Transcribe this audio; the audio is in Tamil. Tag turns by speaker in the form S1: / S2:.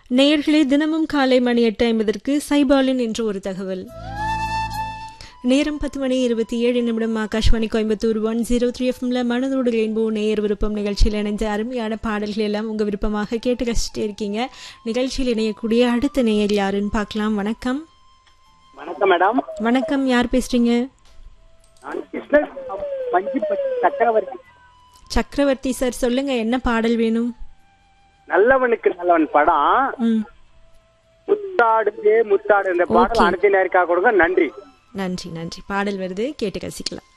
S1: நேயர்களே தினமும் காலை மணி எட்டு ஐம்பதற்கு சைபாலின் என்று ஒரு தகவல் நேரம் பத்து மணி இருபத்தி ஏழு நிமிடம் Akashvani Coimbatore one zero three எஃப்எம்ல மனதோடு ரெயின்போ நேயர் விருப்பம் நிகழ்ச்சியில் இணைஞ்ச அருமையான பாடல்கள் எல்லாம் உங்கள் விருப்பமாக கேட்டு கழிச்சிட்டே இருக்கீங்க நிகழ்ச்சியில் இணையக்கூடிய அடுத்த நேயர் யாருன்னு பார்க்கலாம் வணக்கம்
S2: வணக்கம் மேடம்
S1: வணக்கம் யார் பேசுறீங்க
S2: நான் கிருஷ்ணன் பஞ்சிப்பட்டி சக்கரவர்த்தி
S1: சக்கரவர்த்தி சார் சொல்லுங்க என்ன பாடல் வேணும்
S2: நல்லவனுக்கு நல்லவன் படம்
S1: ம்
S2: முத்தாடுதே முத்தாடு இந்த பாடல்
S1: Okay.
S2: அனைத்து நேருக்காக கொடுங்க நன்றி
S1: நன்றி நன்றி பாடல் வருது கேட்டு கசிக்கலாம்